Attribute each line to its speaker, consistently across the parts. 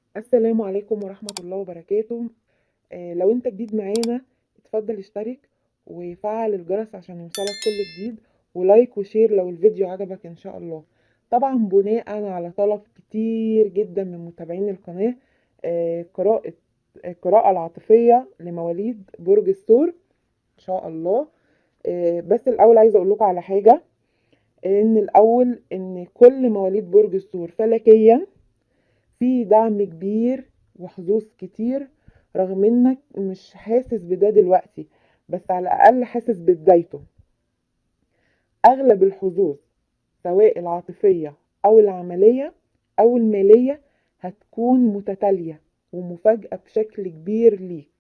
Speaker 1: السلام عليكم ورحمة الله وبركاته آه، لو انت جديد معانا اتفضل اشترك وفعل الجرس عشان يوصلك كل جديد ولايك وشير لو الفيديو عجبك ان شاء الله طبعا بناء على طلب كتير جدا من متابعين القناة آه، قراءة القراءة العاطفية لمواليد برج الثور ان شاء الله آه، بس الاول عايزة اقول لكم على حاجة ان الاول ان كل مواليد برج الثور فلكيا في دعم كبير وحظوظ كتير رغم انك مش حاسس بده دلوقتي بس على الاقل حاسس ببدايته اغلب الحظوظ سواء العاطفية او العملية او المالية هتكون متتالية ومفاجأة بشكل كبير ليك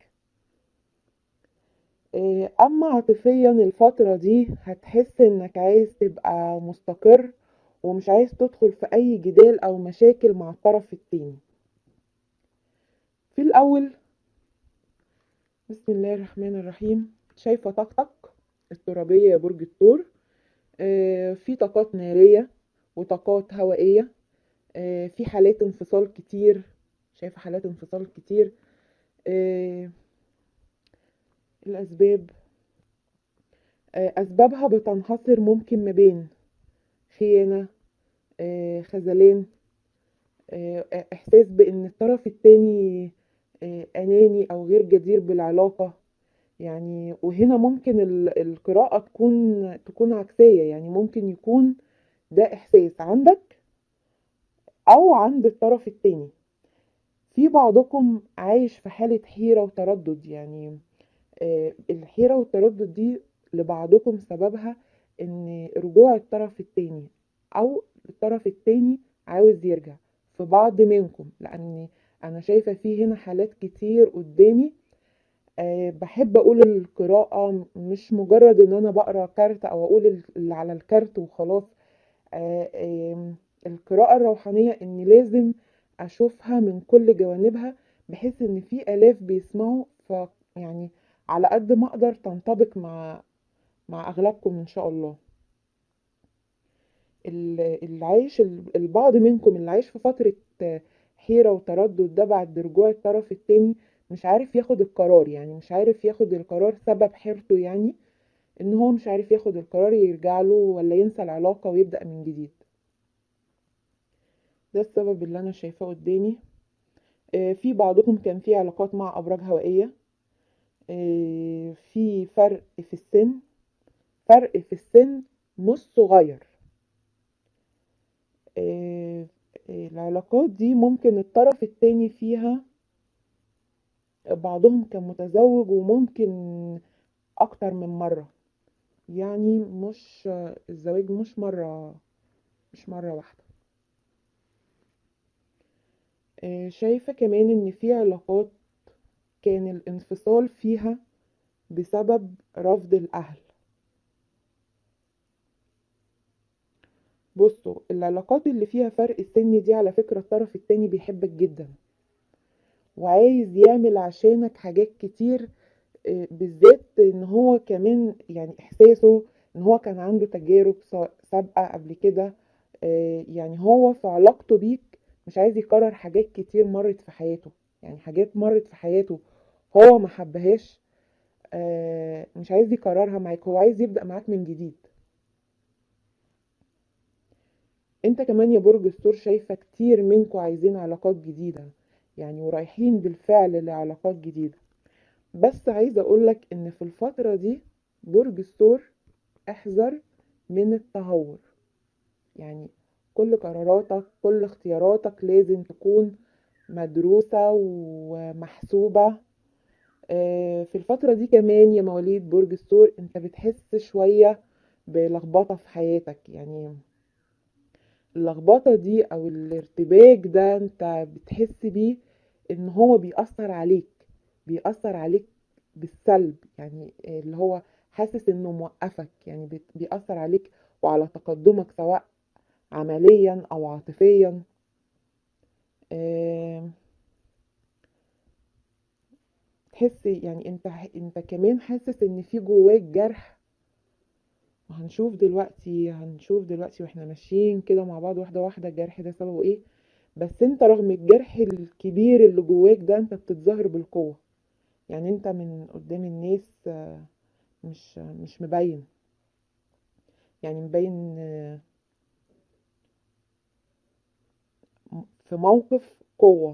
Speaker 1: إيه، اما عاطفيا الفترة دي هتحس انك عايز تبقى مستقر ومش عايز تدخل في اي جدال او مشاكل مع الطرف التاني في الاول بسم الله الرحمن الرحيم شايفة طاقتك الترابية يا برج الثور آه، في طاقات نارية وطاقات هوائية آه، في حالات انفصال كتير شايفة حالات انفصال كتير آه، الأسباب أسبابها بتنحصر ممكن ما بين خيانة خذلان إحساس بإن الطرف التاني أناني أو غير جدير بالعلاقة يعني وهنا ممكن القراءة تكون تكون عكسية يعني ممكن يكون ده إحساس عندك أو عند الطرف التاني في بعضكم عايش في حالة حيرة وتردد يعني الحيرة والتردد دي لبعضكم سببها ان رجوع الطرف التاني او الطرف التاني عاوز يرجع في بعض منكم لان انا شايفة في هنا حالات كتير قدامي أه بحب اقول القراءة مش مجرد ان انا بقرا كارت او اقول اللي على الكارت وخلاص أه أه القراءة الروحانية ان لازم اشوفها من كل جوانبها بحيث ان في الاف بيسمعوا ف يعني على قد ما اقدر تنطبق مع مع اغلبكم ان شاء الله اللي عايش البعض منكم اللي عايش في فترة حيرة وتردد ده بعد رجوع الطرف التاني مش عارف ياخد القرار يعني مش عارف ياخد القرار سبب حيرته يعني ان هو مش عارف ياخد القرار يرجع له ولا ينسى العلاقة ويبدأ من جديد ده السبب اللي انا شايفاه قدامي في بعضكم كان في علاقات مع ابراج هوائية في فرق في السن فرق في السن مش صغير العلاقات دي ممكن الطرف التاني فيها بعضهم كان متزوج وممكن اكتر من مرة يعني مش الزواج مش مرة مش مرة واحدة شايفة كمان ان في علاقات كان الانفصال فيها بسبب رفض الاهل بصوا العلاقات اللي فيها فرق السن دي على فكرة الطرف التاني بيحبك جدا وعايز يعمل عشانك حاجات كتير بالذات ان هو كمان يعني احساسه ان هو كان عنده تجارب سابقة قبل كده يعني هو في علاقته بيك مش عايز يكرر حاجات كتير مرت في حياته يعني حاجات مرت في حياته هو ما حبهاش مش عايز يكررها معاك هو عايز يبدأ معاك من جديد انت كمان يا برج الثور شايفة كتير منكم عايزين علاقات جديدة يعني ورايحين بالفعل لعلاقات جديدة بس عايزة اقولك ان في الفترة دي برج الثور احذر من التهور يعني كل قراراتك كل اختياراتك لازم تكون مدروسة ومحسوبة في الفترة دي كمان يا مواليد برج الثور انت بتحس شوية بلخبطة في حياتك يعني اللخبطة دي او الارتباك ده انت بتحس بيه ان هو بيأثر عليك بيأثر عليك بالسلب يعني اللي هو حاسس انه موقفك يعني بيأثر عليك وعلى تقدمك سواء عمليا او عاطفيا أه تحس يعني انت انت كمان حاسس ان في جواك جرح وهنشوف دلوقتي هنشوف دلوقتي واحنا ماشيين كده مع بعض واحده واحده الجرح ده سببه ايه بس انت رغم الجرح الكبير اللي جواك ده انت بتتظاهر بالقوة يعني انت من قدام الناس آه، مش مش مبين يعني مبين آه، في موقف قوة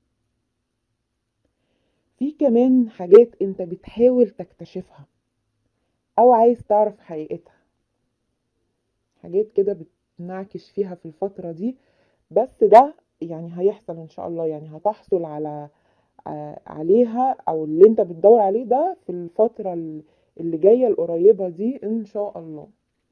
Speaker 1: في كمان حاجات انت بتحاول تكتشفها او عايز تعرف حقيقتها حاجات كده بتنعكش فيها في الفترة دي بس ده يعني هيحصل ان شاء الله يعني هتحصل على ع- عليها او اللي انت بتدور عليه ده في الفترة ال- اللي جاية القريبة دي ان شاء الله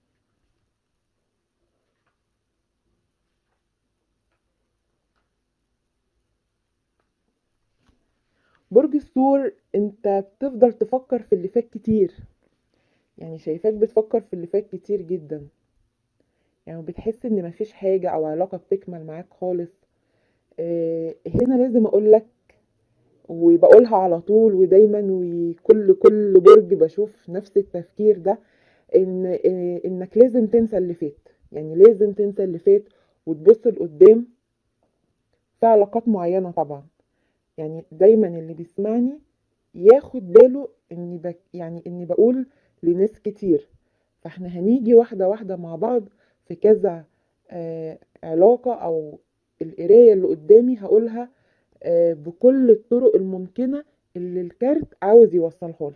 Speaker 1: برج الثور انت بتفضل تفكر في اللي فات كتير يعني شايفاك بتفكر في اللي فات كتير جدا يعني بتحس ان مفيش حاجة او علاقة بتكمل معاك خالص آه، هنا لازم اقولك وبقولها على طول ودايما وكل كل برج بشوف نفس التفكير ده ان آه، انك لازم تنسى اللي فات يعني لازم تنسى اللي فات وتبص لقدام في علاقات معينة طبعا يعني دايما اللي بيسمعني ياخد باله اني بك يعني اني بقول لناس كتير فاحنا هنيجي واحدة واحدة مع بعض في كذا آه علاقة او القراية اللي قدامي هقولها آه بكل الطرق الممكنة اللي الكارت عاوز يوصلها لي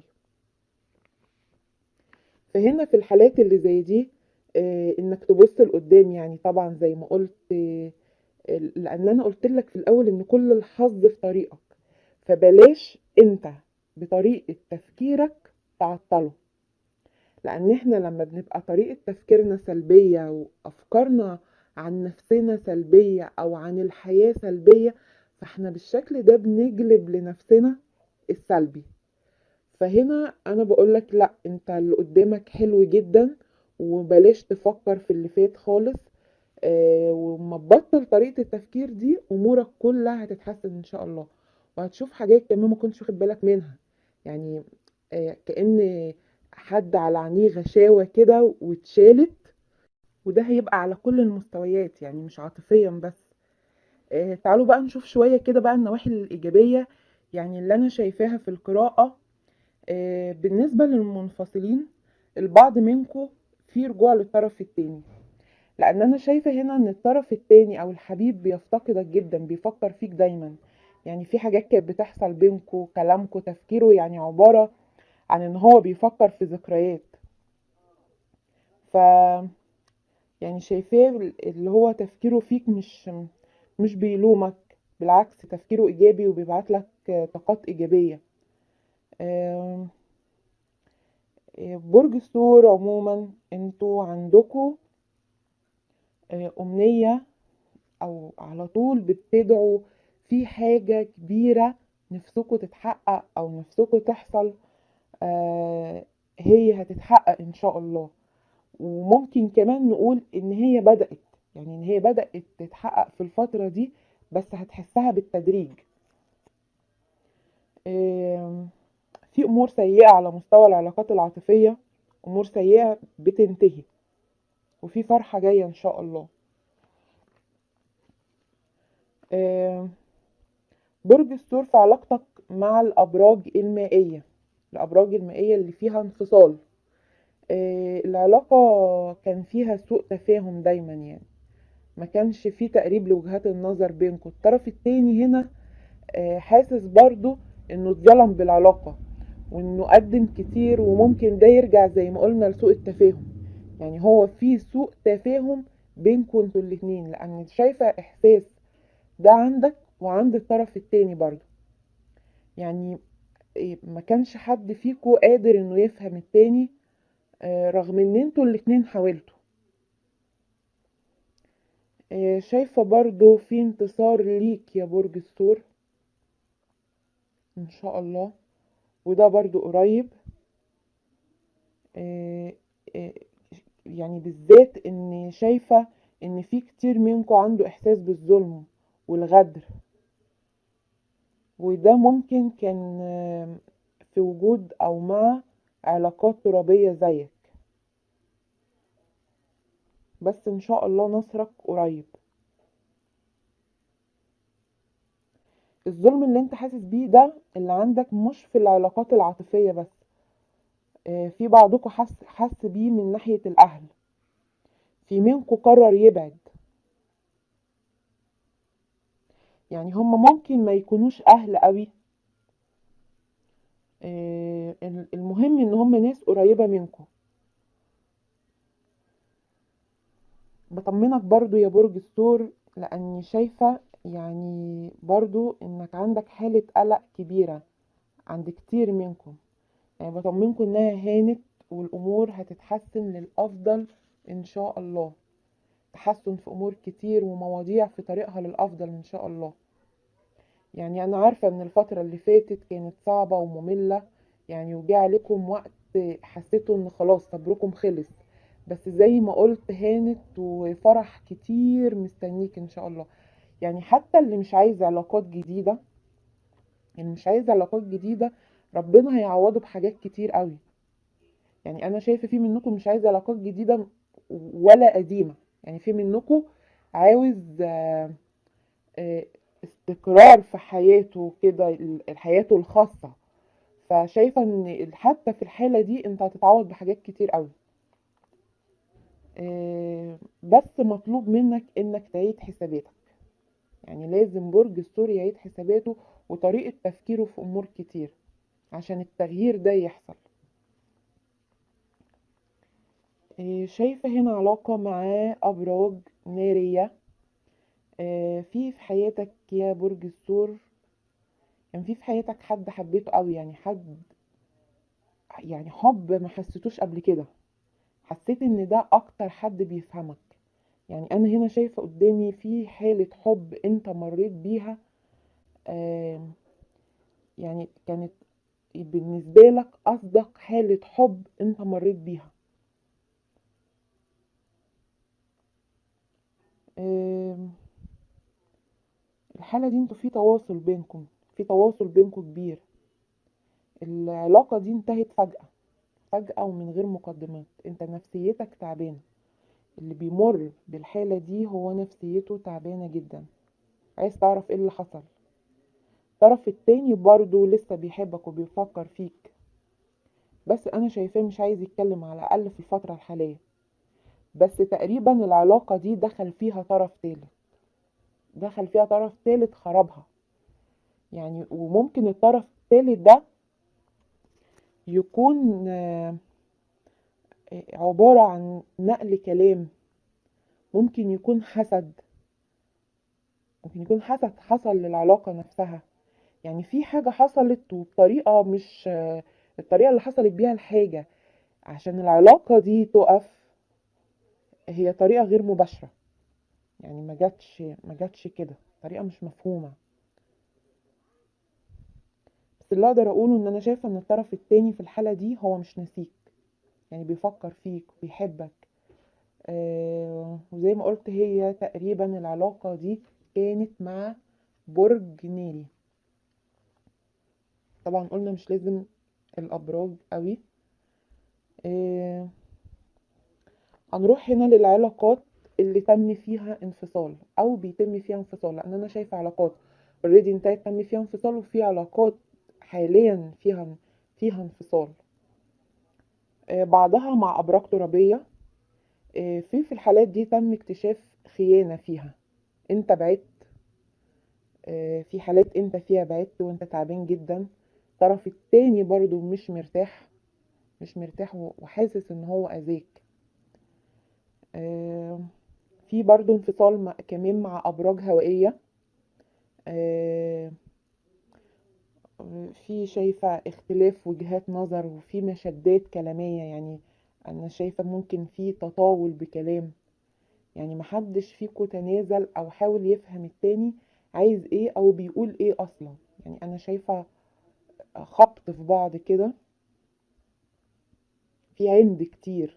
Speaker 1: فهنا في الحالات اللي زي دي آه انك تبص لقدام يعني طبعا زي ما قلت آه لان انا قلت لك في الاول ان كل الحظ في طريقك فبلاش انت بطريقة تفكيرك تعطله لان احنا لما بنبقى طريقة تفكيرنا سلبية وافكارنا عن نفسنا سلبية او عن الحياة سلبية فاحنا بالشكل ده بنجلب لنفسنا السلبي فهنا انا بقولك لا انت اللي قدامك حلو جدا وبلاش تفكر في اللي فات خالص آه وما تبطل طريقة التفكير دي امورك كلها هتتحسن ان شاء الله وهتشوف حاجات كمان ما كنتش واخد بالك منها يعني آه كأن حد على عينيه غشاوة كده واتشالت وده هيبقى على كل المستويات يعني مش عاطفيا بس آه تعالوا بقى نشوف شوية كده بقى النواحي الإيجابية يعني اللي أنا شايفاها في القراءة آه بالنسبة للمنفصلين البعض منكم في رجوع للطرف التاني لان انا شايفه هنا ان الطرف التاني او الحبيب بيفتقدك جدا بيفكر فيك دايما يعني في حاجات كانت بتحصل بينكو كلامكو تفكيره يعني عباره عن ان هو بيفكر في ذكريات ف يعني شايفاه اللي هو تفكيره فيك مش مش بيلومك بالعكس تفكيره ايجابي وبيبعت لك طاقات ايجابيه آم، برج الثور عموما انتوا عندكوا آه، أمنية أو على طول بتدعوا في حاجة كبيرة نفسكوا تتحقق أو نفسكوا تحصل آه، هي هتتحقق إن شاء الله وممكن كمان نقول إن هي بدأت يعني إن هي بدأت تتحقق في الفترة دي بس هتحسها بالتدريج آم، في أمور سيئة على مستوى العلاقات العاطفية أمور سيئة بتنتهي وفي فرحة جاية إن شاء الله آم، برج الثور في علاقتك مع الأبراج المائية الأبراج المائية اللي فيها انفصال آه، العلاقة كان فيها سوء تفاهم دايما يعني ما كانش فيه تقريب لوجهات النظر بينكم الطرف التاني هنا آه، حاسس برضو انه اتظلم بالعلاقة وانه قدم كتير وممكن ده يرجع زي ما قلنا لسوء التفاهم يعني هو في سوء تفاهم بينكم انتوا الاتنين لان شايفة احساس ده عندك وعند الطرف التاني برضو يعني إيه، ما كانش حد فيكو قادر انه يفهم التاني آه، رغم ان انتوا الاتنين حاولتوا آه، شايفة برضو في انتصار ليك يا برج الثور ان شاء الله وده برضو قريب آه، آه، يعني بالذات ان شايفة ان في كتير منكم عنده احساس بالظلم والغدر وده ممكن كان آه، في وجود او مع علاقات ترابية زيك بس ان شاء الله نصرك قريب الظلم اللي انت حاسس بيه ده اللي عندك مش في العلاقات العاطفية بس آه، في بعضكم حس حس بيه من ناحية الأهل في منكم قرر يبعد يعني هم ممكن ما يكونوش أهل قوي آه، المهم ان هم ناس قريبة منكم بطمنك برضو يا برج الثور لاني شايفة يعني برضو انك عندك حالة قلق كبيرة عند كتير منكم يعني بطمنكم انها هانت والامور هتتحسن للافضل ان شاء الله تحسن في امور كتير ومواضيع في طريقها للافضل ان شاء الله يعني انا عارفة ان الفترة اللي فاتت كانت صعبة ومملة يعني وجه عليكم وقت حسيتوا ان خلاص صبركم خلص بس زي ما قلت هانت وفرح كتير مستنيك ان شاء الله يعني حتى اللي مش عايز علاقات جديدة اللي مش عايز علاقات جديدة ربنا هيعوضه بحاجات كتير قوي يعني انا شايفة في منكم مش عايز علاقات جديدة ولا قديمة يعني في منكم عاوز آه، آه، استقرار في حياته كده حياته الخاصة فشايفة ان حتى في الحالة دي انت هتتعوض بحاجات كتير قوي آه، بس مطلوب منك انك تعيد حساباتك يعني لازم برج الثور يعيد حساباته وطريقة تفكيره في امور كتير عشان التغيير ده يحصل آه، شايفة هنا علاقة مع أبراج نارية آه، في في حياتك يا برج الثور كان في في حياتك حد حبيته قوي يعني حد يعني حب ما حسيتوش قبل كده حسيت ان ده اكتر حد بيفهمك يعني انا هنا شايفة قدامي في حالة حب انت مريت بيها يعني كانت بالنسبة لك اصدق حالة حب انت مريت بيها الحالة دي انتوا في تواصل بينكم في تواصل بينكم كبير العلاقة دي انتهت فجأة فجأة ومن غير مقدمات انت نفسيتك تعبانة اللي بيمر بالحالة دي هو نفسيته تعبانة جدا عايز تعرف ايه اللي حصل الطرف التاني برضه لسه بيحبك وبيفكر فيك بس انا شايفاه مش عايز يتكلم على الاقل في الفترة الحالية بس تقريبا العلاقة دي دخل فيها طرف تالت دخل فيها طرف تالت خربها يعني وممكن الطرف الثالث ده يكون آه، عبارة عن نقل كلام ممكن يكون حسد ممكن يكون حسد حصل للعلاقة نفسها يعني في حاجة حصلت وبطريقة مش الطريقة اللي حصلت بيها الحاجة عشان العلاقة دي تقف هي طريقة غير مباشرة يعني ما جاتش ما جاتش كده طريقة مش مفهومة اللي اقدر اقوله ان انا شايفه ان الطرف التاني في الحاله دي هو مش ناسيك يعني بيفكر فيك وبيحبك آه وزي ما قلت هي تقريبا العلاقه دي كانت مع برج ناري طبعا قلنا مش لازم الابراج قوي آه هنروح هنا للعلاقات اللي تم فيها انفصال او بيتم فيها انفصال لان انا شايفه علاقات اوريدي انتهت تم فيها انفصال وفي علاقات حاليا فيها فيها انفصال آه، بعضها مع أبراج ترابية آه، في في الحالات دي تم اكتشاف خيانة فيها انت بعدت آه، في حالات انت فيها بعدت وانت تعبان جدا الطرف التاني برضو مش مرتاح مش مرتاح وحاسس ان هو اذاك في برضو انفصال كمان مع ابراج هوائية في شايفة اختلاف وجهات نظر وفي مشدات كلامية يعني أنا شايفة ممكن في تطاول بكلام يعني محدش فيكو تنازل أو حاول يفهم التاني عايز ايه أو بيقول ايه أصلا يعني أنا شايفة خبط في بعض كده في عند كتير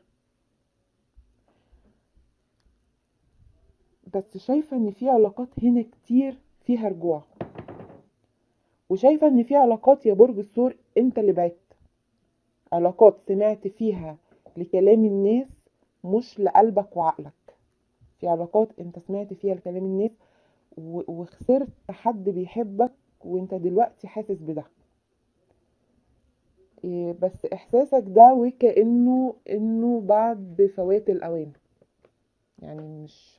Speaker 1: بس شايفة ان في علاقات هنا كتير فيها رجوع وشايفة ان في علاقات يا برج الثور انت اللي بعدت علاقات سمعت فيها لكلام الناس مش لقلبك وعقلك في علاقات انت سمعت فيها لكلام الناس وخسرت حد بيحبك وانت دلوقتي حاسس بده إيه، بس احساسك ده وكأنه انه بعد فوات الاوان يعني مش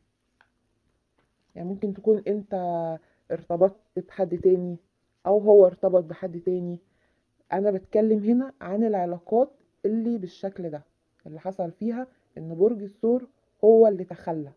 Speaker 1: يعني ممكن تكون انت ارتبطت بحد تاني او هو ارتبط بحد تاني انا بتكلم هنا عن العلاقات اللي بالشكل ده اللي حصل فيها ان برج الثور هو اللي تخلى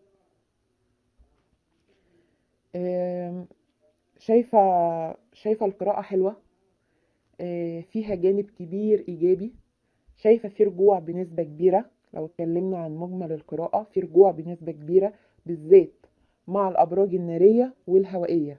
Speaker 1: آم، شايفة شايفة القراءة حلوة آه، فيها جانب كبير إيجابي شايفة في رجوع بنسبة كبيرة لو اتكلمنا عن مجمل القراءة في رجوع بنسبة كبيرة بالذات مع الأبراج النارية والهوائية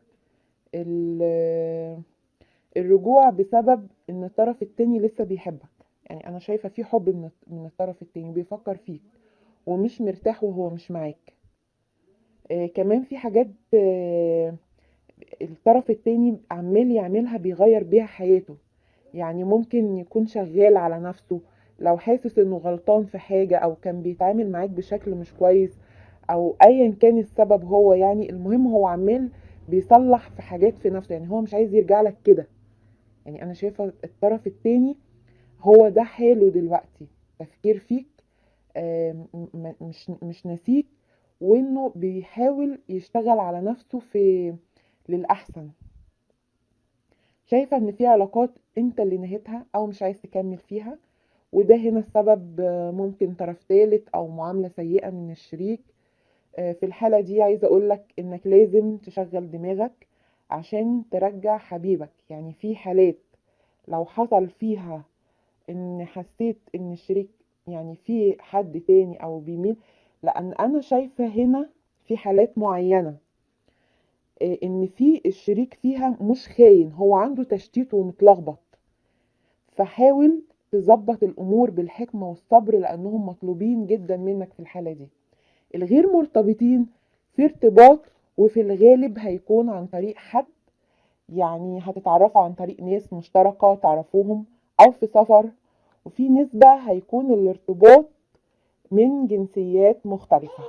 Speaker 1: ال- الرجوع بسبب إن الطرف التاني لسه بيحبك يعني أنا شايفة في حب من من الطرف التاني بيفكر فيك ومش مرتاح وهو مش معاك آه، كمان في حاجات آه، الطرف التاني عمال يعملها بيغير بيها حياته يعني ممكن يكون شغال على نفسه لو حاسس انه غلطان في حاجة او كان بيتعامل معاك بشكل مش كويس او ايا كان السبب هو يعني المهم هو عمال بيصلح في حاجات في نفسه يعني هو مش عايز يرجع لك كده يعني انا شايفة الطرف التاني هو ده حاله دلوقتي تفكير فيك آم، م- مش مش ناسيك وانه بيحاول يشتغل على نفسه في للأحسن شايفة ان في علاقات انت اللي نهيتها او مش عايز تكمل فيها وده هنا السبب آه، ممكن طرف ثالث او معاملة سيئة من الشريك آه، في الحالة دي عايزة اقولك انك لازم تشغل دماغك عشان ترجع حبيبك يعني في حالات لو حصل فيها ان حسيت ان الشريك يعني في حد تاني او بيميل لان انا شايفة هنا في حالات معينة آه، ان في الشريك فيها مش خاين هو عنده تشتيت ومتلخبط فحاول تظبط الامور بالحكمة والصبر لانهم مطلوبين جدا منك في الحالة دي الغير مرتبطين في ارتباط وفي الغالب هيكون عن طريق حد يعني هتتعرفوا عن طريق ناس مشتركة تعرفوهم او في سفر وفي نسبة هيكون الارتباط من جنسيات مختلفة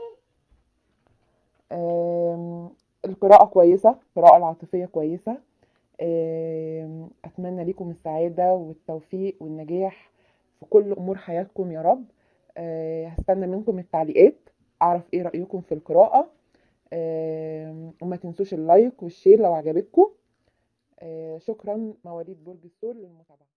Speaker 1: آم، القراءة كويسة القراءة العاطفية كويسة آم، أتمنى لكم السعادة والتوفيق والنجاح في كل أمور حياتكم يا رب آه، هستنى منكم التعليقات أعرف إيه رأيكم في القراءة آم، وما تنسوش اللايك والشير لو عجبتكم آه، شكرا مواليد برج الثور للمتابعة